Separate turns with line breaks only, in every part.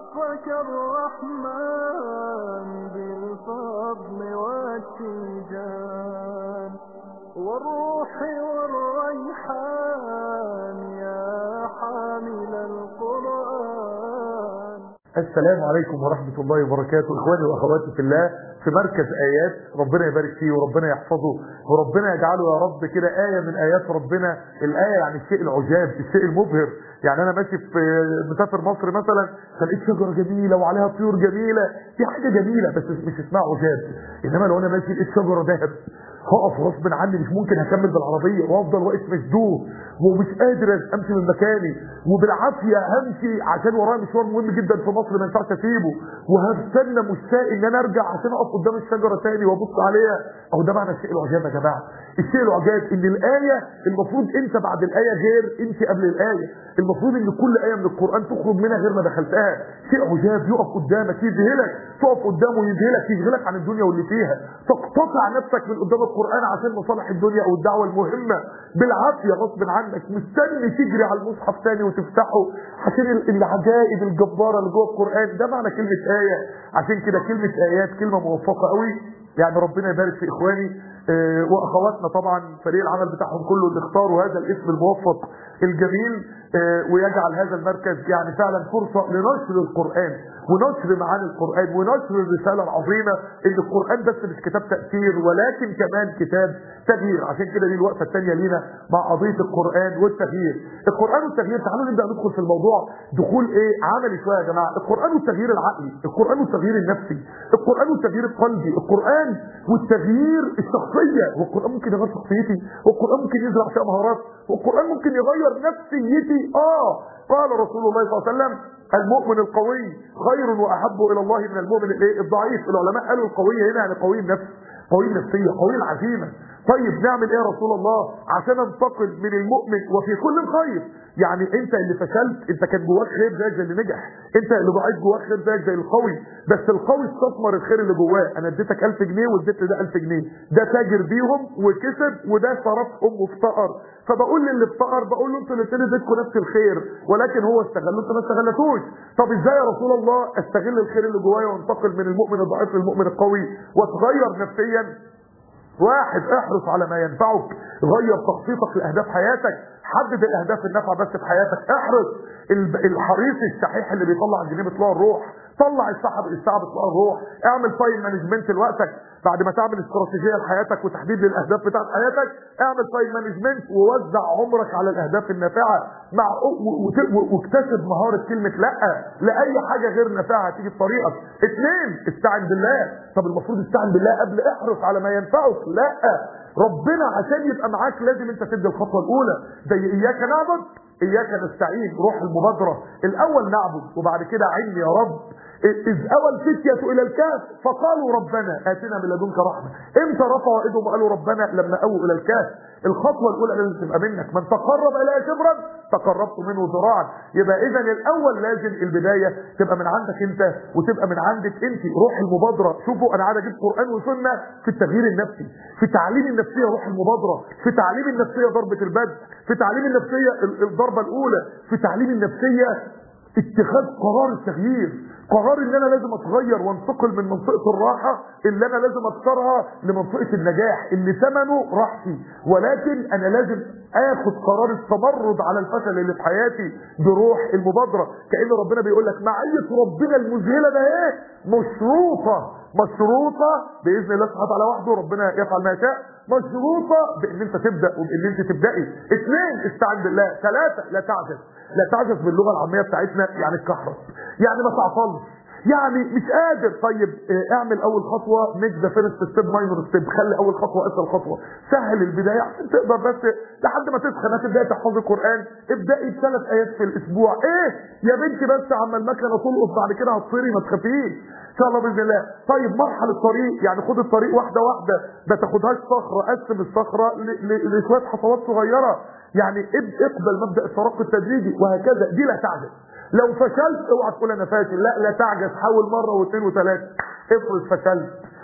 وصفك الرحمن بالفضل والتيجان والروح والريحان يا حامل القرآن
السلام عليكم ورحمة الله وبركاته إخواني وأخواتي في الله في مركز آيات ربنا يبارك فيه وربنا يحفظه وربنا يجعله يا رب كده آية من آيات ربنا الآية يعني الشيء العجاب الشيء المبهر يعني أنا ماشي في مسافر مصر مثلا فلقيت شجرة جميلة وعليها طيور جميلة في حاجة جميلة بس مش اسمها عجاب إنما لو أنا ماشي لقيت شجرة ذهب هقف غصب عني مش ممكن هكمل بالعربيه وافضل واقف مشدود ومش قادر امشي من مكاني وبالعافيه همشي عشان ورايا مشوار مهم جدا في مصر ما ينفعش اسيبه وهستنى مشتاق ان انا ارجع عشان اقف قدام الشجره تاني وابص عليها او ده معنى الشيء العجاب يا جماعه الشيء العجاب ان الايه المفروض انت بعد الايه غير انت قبل الايه المفروض ان كل ايه من القران تخرج منها غير ما دخلتها شيء عجاب يقف قدامك يذهلك تقف قدامه يذهلك يشغلك عن الدنيا واللي فيها تقتطع نفسك من قدام القران عشان مصالح الدنيا او الدعوه المهمه بالعافيه غصب عنك مستني تجري على المصحف تاني وتفتحه عشان العجائب الجباره اللي جوه القران ده معنى كلمه ايه عشان كده كلمه ايات كلمه موفقه قوي يعني ربنا يبارك في اخواني آه واخواتنا طبعا فريق العمل بتاعهم كله اللي اختاروا هذا الاسم الموفق الجميل آه ويجعل هذا المركز يعني فعلا فرصه لنشر القران ونشر معاني القرآن ونشر الرسالة العظيمة ان القرآن بس مش كتاب تأثير ولكن كمان كتاب تغيير عشان كده دي الوقفة الثانية لينا مع قضية القرآن والتغيير القرآن والتغيير تعالوا نبدأ ندخل في الموضوع دخول ايه عملي شوية يا جماعة القرآن والتغيير العقلي القرآن والتغيير النفسي القرآن والتغيير القلبي القرآن والتغيير الشخصية والقرآن ممكن يغير شخصيتي والقرآن ممكن يزرع فيها مهارات والقرآن ممكن يغير نفسيتي اه قال رسول الله صلى الله عليه وسلم المؤمن القوي خير واحب الى الله من المؤمن الايه الضعيف العلماء قالوا القوي هنا يعني قوي النفس قوي النفسيه قوي العزيمه طيب نعمل ايه يا رسول الله عشان انتقل من المؤمن وفي كل خير يعني انت اللي فشلت انت كان جواك خير زيك زي اللي نجح انت اللي ضعيف جواك خير زيك زي القوي بس القوي استثمر الخير اللي جواه انا اديتك 1000 جنيه واديت ده 1000 جنيه ده تاجر بيهم وكسب وده صرفهم وافتقر فبقول للي افتقر بقول له انتوا الاثنين اديتكم نفس الخير ولكن هو استغل انتوا ما استغلتوش طب ازاي يا رسول الله استغل الخير اللي جوايا وانتقل من المؤمن الضعيف للمؤمن القوي واتغير نفسيا واحد احرص على ما ينفعك غير تخطيطك لاهداف حياتك حدد الاهداف النافعه بس في حياتك احرص الحريص الشحيح اللي بيطلع الجنيه بيطلع الروح طلع السحب الساعه بتطلع الروح اعمل تايم مانجمنت لوقتك بعد ما تعمل استراتيجيه لحياتك وتحديد للاهداف بتاعت حياتك اعمل تايم مانجمنت ووزع عمرك على الاهداف النافعه مع واكتسب مهاره كلمه لا لاي حاجه غير نافعه هتيجي في طريقك اثنين استعن بالله طب المفروض استعن بالله قبل احرص على ما ينفعك لا ربنا عشان يبقى معاك لازم انت تدي الخطوه الاولى زي اياك نعبد اياك نستعين روح المبادره الاول نعبد وبعد كده عيني يا رب إذ أوى الفتية إلى الكهف فقالوا ربنا آتنا من لدنك رحمة إمتى رفعوا إيدهم وقالوا ربنا لما أووا إلى الكهف الخطوة الأولى لازم تبقى منك من تقرب إلى شبرا تقربت منه ذراعا يبقى إذا الأول لازم البداية تبقى من عندك أنت وتبقى من عندك أنت روح المبادرة شوفوا أنا قاعد أجيب قرآن وسنة في التغيير النفسي في تعليم النفسية روح المبادرة في تعليم النفسية ضربة البدء في تعليم النفسية الضربة الأولى في تعليم النفسية اتخاذ قرار التغيير قرار ان انا لازم اتغير وانتقل من منطقه الراحه اللي انا لازم اكسرها لمنطقه النجاح اللي ثمنه راحتي ولكن انا لازم اخد قرار التمرد على الفشل اللي في حياتي بروح المبادره كان ربنا بيقول لك معيه ربنا المذهله ده ايه مشروطه مشروطه باذن الله سبحانه وتعالى وحده ربنا يفعل ما يشاء مشروطه بان انت تبدا وبان انت تبداي اثنين استعن بالله ثلاثه لا تعجز لا تعجز باللغه العاميه بتاعتنا يعني الكحرس يعني ما تعطلش يعني مش قادر طيب اه اعمل اول خطوه ميك ذا فيرست ستيب ماينور ستيب خلي اول خطوه اسهل خطوه سهل البدايه عشان تقدر بس لحد ما تسخن هتبداي تحفظي القران ابداي بثلاث ايات في الاسبوع ايه يا بنتي بس عما المكنه تلقط بعد كده هتطيري ما تخافيش ان شاء الله باذن الله طيب مرحله الطريق يعني خد الطريق واحده واحده ما تاخدهاش صخره قسم الصخره لشويه خطوات صغيره يعني اقبل مبدا الترقي التدريجي وهكذا دي لا تعجز لو فشلت اوعى تقول انا فاشل لا لا تعجز حاول مره واثنين وثلاثه افرض فشلت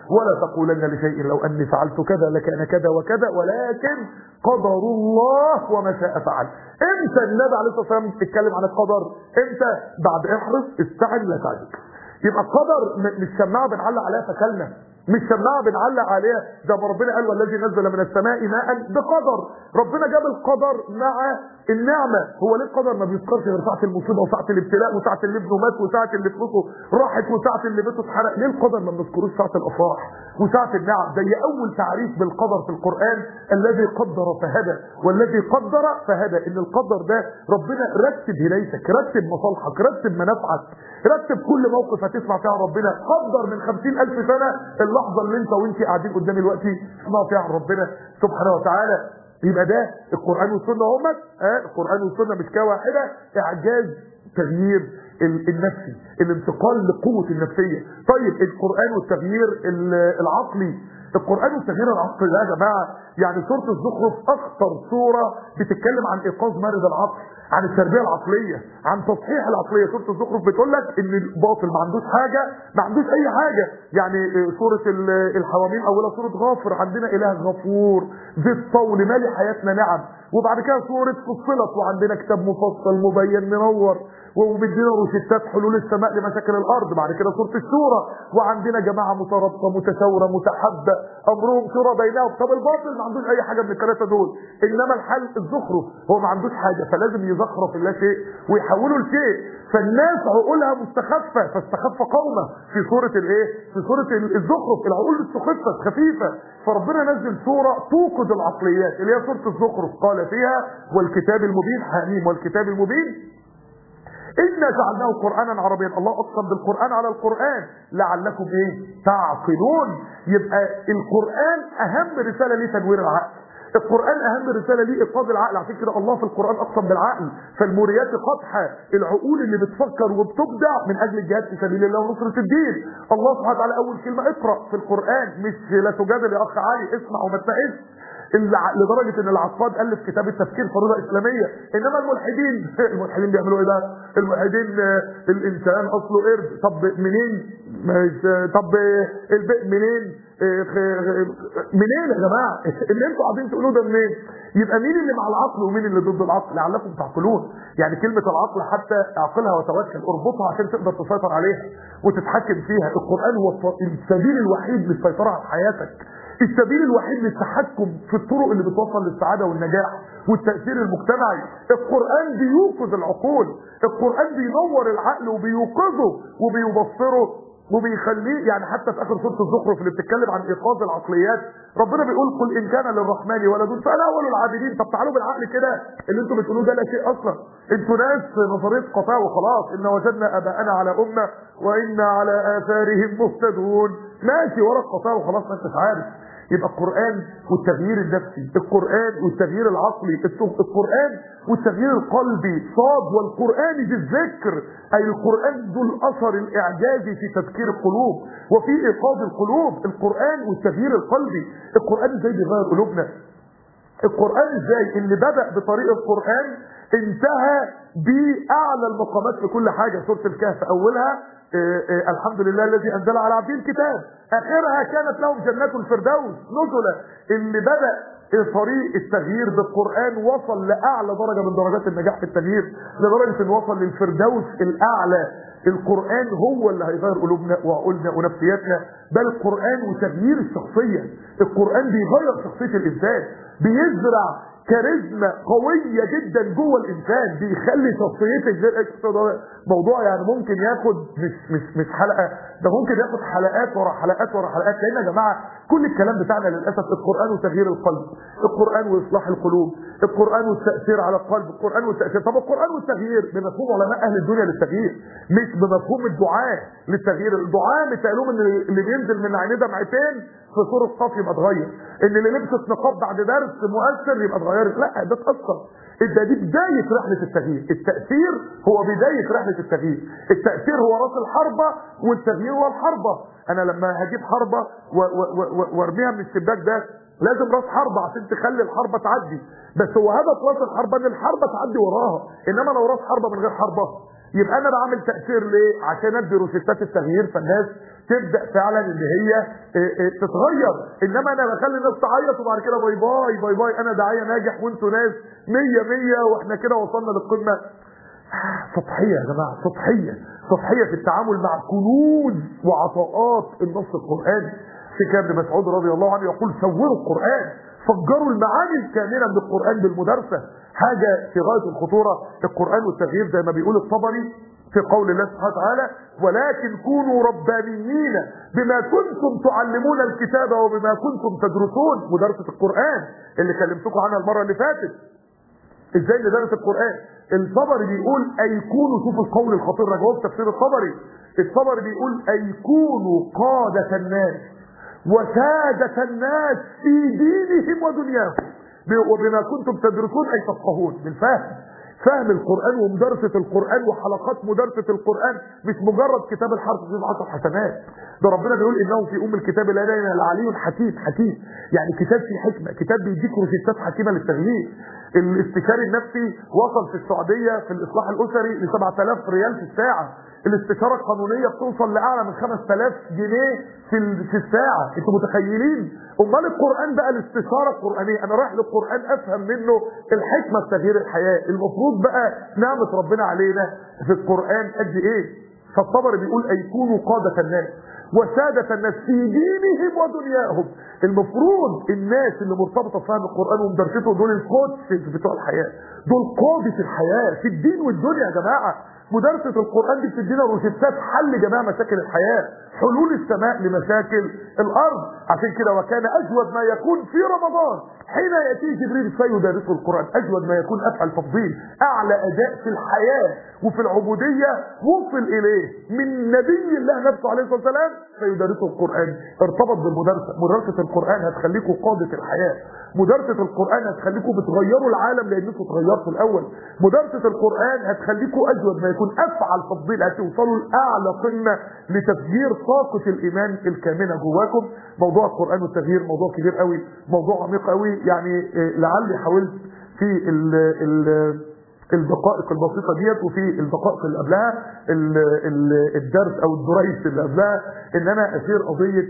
ولا تقولن لشيء لو اني فعلت كذا لكان كذا وكذا ولكن قدر الله وما شاء فعل امتى النبي عليه الصلاه والسلام اتكلم عن القدر امتى بعد احرص استعن لا تعجب يبقى القدر م- مش سماعه بنعلق عليها فكلنا مش سماعه بنعلق عليها زي ما ربنا قال والذي نزل من السماء ماء بقدر ربنا جاب القدر مع النعمه هو ليه القدر ما بيذكرش غير ساعه المصيبه وساعه الابتلاء وساعه اللي ابنه مات وساعه اللي فلوسه راحت وساعه اللي بيته اتحرق ليه القدر ما بنذكروش ساعه الافراح وساعه النعم زي اول تعريف بالقدر في القران الذي قدر فهدى والذي قدر فهدى ان القدر ده ربنا رتب هدايتك رتب مصالحك رتب منافعك رتب كل موقف هتسمع فيها ربنا قدر من خمسين ألف سنة اللحظة اللي انت وانت قاعدين قدامي دلوقتي تسمعوا فيها عن ربنا سبحانه وتعالى يبقى ده القرآن والسنة هم آه القرآن والسنة مش كده واحدة إعجاز تغيير ال- النفسي الانتقال لقوة النفسية طيب القرآن والتغيير ال- العقلي القرآن والتغيير العقلي ده يا جماعة يعني سورة الزخرف أخطر سورة بتتكلم عن إيقاظ مرض العقل عن التربية العقلية عن تصحيح العقلية سورة الزخرف بتقول لك ان الباطل ما عندوش حاجة ما عندوش اي حاجة يعني سورة ال- الحواميم اولها سورة غافر عندنا اله غفور ذي الطول مالي حياتنا نعم وبعد كده سورة فصلت وعندنا كتاب مفصل مبين منور ومدينا روشتات حلول السماء لمشاكل الارض بعد كده سوره الشورى وعندنا جماعه مترابطه متشاوره متحبه امرهم شورى بينهم طب الباطل ما عندوش اي حاجه من الثلاثه دول انما الحل الزخرف هو ما عندوش حاجه فلازم يزخرف الله شيء ويحوله لشيء فالناس عقولها مستخفه فاستخف قومه في سوره الايه في سوره الزخرف العقول استخفت خفيفه فربنا نزل سوره توقظ العقليات اللي هي سوره الزخرف قال فيها والكتاب المبين حميم والكتاب المبين إنا جعلناه قرآنا عربيا الله أقسم بالقرآن على القرآن لعلكم إيه تعقلون يبقى القرآن أهم رسالة ليه تنوير العقل القرآن أهم رسالة ليه إيقاظ العقل عشان كده الله في القرآن أقسم بالعقل فالموريات قطحة العقول اللي بتفكر وبتبدع من أجل الجهاد في سبيل الله ونصرة الدين الله سبحانه وتعالى أول كلمة اقرأ في القرآن مش لا تجادل يا أخ علي اسمع وما تناقش الع- لدرجة ان العقاد ألف كتاب التفكير فريضة إسلامية إنما الملحدين الملحدين بيعملوا إيه بقى؟ الملحدين آه، الإنسان أصله قرد طب منين؟ مش آه، طب آه، البئر منين؟ آه، خ- خ- منين يا جماعة؟ اللي انتوا قاعدين تقولوه ده منين؟ يبقى مين اللي مع العقل ومين اللي ضد العقل؟ لعلكم تعقلون يعني كلمة العقل حتى اعقلها وتوكل اربطها عشان تقدر تسيطر عليها وتتحكم فيها القرآن هو الط- السبيل الوحيد للسيطرة على حياتك السبيل الوحيد للتحكم في الطرق اللي بتوصل للسعادة والنجاح والتأثير المجتمعي القرآن بيوقظ العقول القرآن بينور العقل وبيوقظه وبيبصره وبيخليه يعني حتى في اخر سوره الزخرف اللي بتتكلم عن ايقاظ العقليات ربنا بيقول قل ان كان للرحمن ولد فانا اول العابدين طب تعالوا بالعقل كده اللي انتوا بتقولوه ده لا شيء اصلا انتوا ناس نظريه قطاع وخلاص ان وجدنا اباءنا على امه وانا على اثارهم مهتدون ماشي ورا القطاع وخلاص ما انتش عارف يبقى القرآن والتغيير النفسي القرآن والتغيير العقلي الت- القرآن والتغيير القلبي صاد والقرآن ذي الذكر أي القرآن ذو الأثر الإعجازي في تذكير القلوب وفي إيقاظ القلوب القرآن والتغيير القلبي القرآن ازاي بيغير قلوبنا القرآن ازاي اللي بدأ بطريق القرآن انتهى بأعلى المقامات في كل حاجة سورة الكهف أولها آه، آه، الحمد لله الذي أنزل على عبده الكتاب آخرها كانت لهم جنات الفردوس نزلا اللي بدأ طريق التغيير بالقرآن وصل لأعلى درجة من درجات النجاح في التغيير لدرجة انه وصل للفردوس الأعلى القرآن هو اللي هيغير قلوبنا وعقولنا ونفسياتنا بل القرآن وتغيير الشخصية القرآن بيغير شخصية الإنسان بيزرع كاريزما قوية جدا جوه الإنسان بيخلي شخصيتك زي ده موضوع يعني ممكن ياخد مش مش مش حلقة ده ممكن ياخد حلقات ورا حلقات ورا حلقات لأن يا جماعة كل الكلام بتاعنا للأسف القرآن وتغيير القلب القرآن وإصلاح القلوب القرآن والتأثير على القلب القرآن والتأثير طب القرآن والتغيير بمفهوم علماء أهل الدنيا للتغيير مش بمفهوم الدعاء للتغيير الدعاء مثالهم ان اللي بينزل من عينيه دمعتين في صورة صف يبقى اتغير ان اللي لبست نقاب بعد درس مؤثر يبقى اتغيرت لا ده اتأثر ده دي بداية رحلة التغيير التأثير هو بداية رحلة التغيير التأثير هو راس الحربة والتغيير هو الحربة انا لما هجيب حربة و- و- و- وارميها من الشباك ده لازم راس حربة عشان تخلي الحربة تعدي بس هو هدف راس الحربة ان الحربة تعدي وراها انما لو راس حربة من غير حربة يبقى انا بعمل تاثير ليه عشان ادي روشتات التغيير فالناس تبدا فعلا ان هي إيه إيه تتغير انما انا بخلي الناس تعيط وبعد كده باي باي باي باي انا داعيه ناجح وانتوا ناس 100 100 واحنا كده وصلنا للقمه سطحيه يا جماعه سطحيه سطحيه في التعامل مع كنوز وعطاءات النص القراني في كان ابن مسعود رضي الله عنه يقول سوروا القران فجروا المعاني الكامله من القران بالمدارسه حاجه في غايه الخطوره القران والتغيير زي ما بيقول الطبري في قول الله سبحانه وتعالى ولكن كونوا ربانيين بما كنتم تعلمون الكتاب وبما كنتم تدرسون مدرسه القران اللي كلمتكم عنها المره اللي فاتت ازاي ندرس القران الطبري بيقول اي كونوا شوفوا القول الخطير ده جواب تفسير الطبري الطبري بيقول اي كونوا قاده الناس وساده الناس في دينهم ودنياهم وبما كنتم تدرسون اي تفقهون بالفهم فهم القرآن ومدرسة القرآن وحلقات مدرسة القرآن مش مجرد كتاب الحرف فيه عشر حسنات ده ربنا بيقول انه في ام الكتاب لا اله الا علي حكيم حكيم يعني كتاب فيه حكمه كتاب بيديك روشتات حكيمه للتغيير الاستشاري النفسي وصل في السعوديه في الاصلاح الاسري ل 7000 ريال في الساعه الاستشاره القانونيه بتوصل لاعلى من 5000 جنيه في في الساعه انتوا متخيلين امال القران بقى الاستشاره القرانيه انا رايح للقران افهم منه الحكمه في تغيير الحياه المفروض بقى نعمه ربنا علينا في القران قد ايه فالطبري بيقول اي كونوا قاده الناس وسادة الناس في دينهم ودنياهم المفروض الناس اللي مرتبطة بفهم القرآن ومدرسته دول الكوتشز بتوع الحياة دول قادة الحياة في الدين والدنيا يا جماعة مدرسة القرآن دي بتدينا روشتات حل جميع مشاكل الحياة حلول السماء لمشاكل الأرض عشان كده وكان أجود ما يكون في رمضان حين يأتي جبريل فيدرسه القرآن أجود ما يكون أفعل تفضيل أعلى أداء في الحياة وفي العبودية وصل إليه من نبي الله نفسه عليه الصلاة والسلام فيدرسه القرآن ارتبط بالمدرسة مدرسة القرآن هتخليكم قادة الحياة مدرسة القرآن هتخليكم بتغيروا العالم لأنكم اتغيرتوا الأول مدرسة القرآن هتخليكم أجود ما يكون أفعل تفضيل هتوصلوا لأعلى قمة لتفجير طاقة الإيمان الكامنة جواكم موضوع القرآن والتغيير موضوع كبير قوي موضوع عميق قوي يعني لعلي حاولت في ال ال الدقائق البسيطة ديت وفي الدقائق اللي قبلها ال ال الدرس او الدريس اللي قبلها ان انا اسير قضية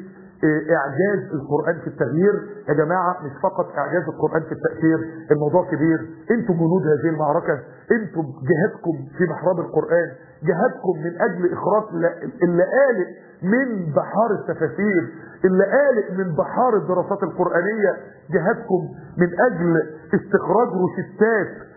اعجاز القرآن في التغيير يا جماعة مش فقط اعجاز القرآن في التأثير الموضوع كبير انتم جنود هذه المعركة انتم جهادكم في محراب القرآن جهادكم من اجل اخراج اللي قالق من بحار التفاسير اللي قالق من بحار الدراسات القرآنية جهادكم من اجل استخراج روشتات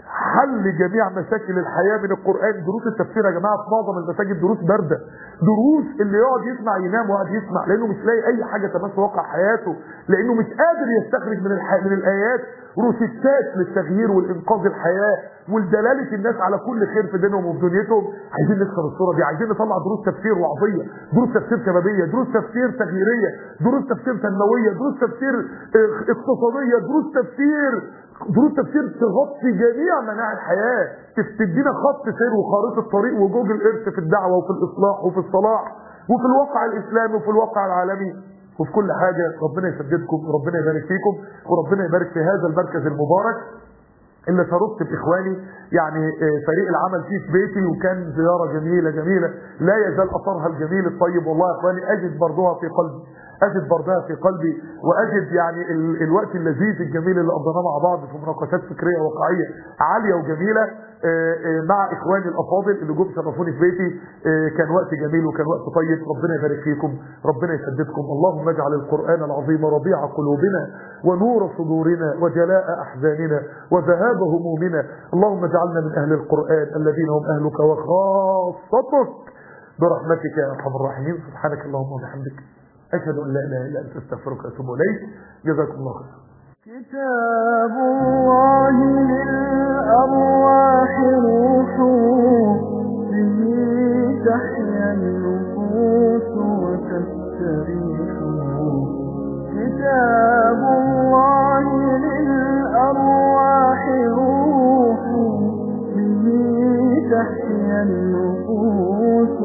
حل جميع مشاكل الحياة من القرآن دروس التفسير يا جماعة في معظم المساجد دروس باردة دروس اللي يقعد يسمع ينام وقعد يسمع لأنه مش لاقي أي حاجة تمس واقع حياته لأنه مش قادر يستخرج من الح... من الآيات روشتات للتغيير والإنقاذ الحياة والدلالة الناس على كل خير في دينهم وفي دنيتهم عايزين نكسر الصورة دي عايزين نطلع دروس تفسير وعظية دروس تفسير شبابية دروس تفسير تغييرية دروس تفسير تنموية دروس تفسير اقتصادية دروس تفسير دروس تفسير تغطي جميع مناحي الحياة تدينا خط سير وخارطة طريق وجوجل ايرث في الدعوة وفي الإصلاح وفي الصلاح وفي الواقع الإسلامي وفي الواقع العالمي وفي كل حاجة ربنا يسددكم وربنا يبارك فيكم وربنا يبارك في هذا المركز المبارك اللي شرطت باخواني يعني فريق العمل فيه في بيتي وكان زيارة جميلة جميلة لا يزال اثرها الجميل الطيب والله يا اخواني اجد برضها في قلبي اجد بردها في قلبي واجد يعني ال الوقت اللذيذ الجميل اللي قضيناه مع بعض في مناقشات فكريه واقعيه عاليه وجميله مع اخواني الافاضل اللي جم شرفوني في بيتي كان وقت جميل وكان وقت طيب ربنا يبارك فيكم ربنا يسددكم اللهم اجعل القران العظيم ربيع قلوبنا ونور صدورنا وجلاء احزاننا وذهاب همومنا اللهم اجعلنا من اهل القران الذين هم اهلك وخاصتك برحمتك يا ارحم الراحمين سبحانك اللهم وبحمدك أشهد أن لا إله إلا أنت أستغفرك وأتوب إليك جزاكم الله خيرا
كتاب الله للأرواح روح به تحيا النفوس وتستريح كتاب الله للأرواح روح به تحيا النفوس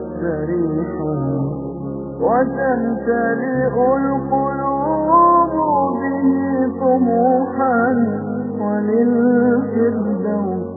وتستريح وتمتلئ القلوب به طموحا وللفردوس